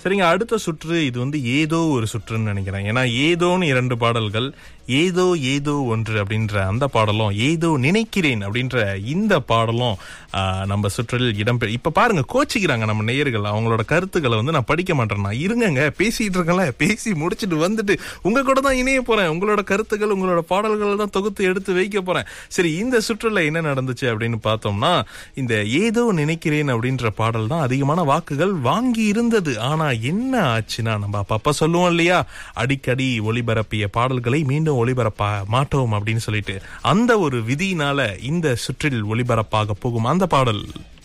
சரிங்க அடுத்த சுற்று இது வந்து ஏதோ ஒரு சுற்றுன்னு நினைக்கிறேன் ஏன்னா ஏதோன்னு இரண்டு பாடல்கள் ஏதோ ஏதோ ஒன்று அப்படின்ற அந்த பாடலும் ஏதோ நினைக்கிறேன் அப்படின்ற இந்த பாடலும் ஆ, நம்ம சுற்றில் இடம்பெ இப்ப பாருங்க கோச்சிக்கிறாங்க நம்ம நேயர்கள் அவங்களோட கருத்துக்களை வந்து நான் படிக்க மாட்டேன்னா இருங்கங்க பேசிட்டு இருக்கல பேசி முடிச்சிட்டு வந்துட்டு உங்க கூட தான் இணைய போறேன் உங்களோட கருத்துக்கள் உங்களோட பாடல்கள் தான் தொகுத்து எடுத்து வைக்க போறேன் சரி இந்த சுற்றுல என்ன நடந்துச்சு அப்படின்னு பார்த்தோம்னா இந்த ஏதோ நினைக்கிறேன் அப்படின்ற பாடல் தான் அதிகமான வாக்குகள் வாங்கி இருந்தது ஆனா என்ன ஆச்சுன்னா நம்ம அப்பப்ப சொல்லுவோம் இல்லையா அடிக்கடி ஒளிபரப்பிய பாடல்களை மீண்டும் ஒளிபரப்ப மாட்டோம் அப்படின்னு சொல்லிட்டு அந்த ஒரு விதியினால இந்த சுற்றில் ஒளிபரப்பாக போகும் அந்த பாடல்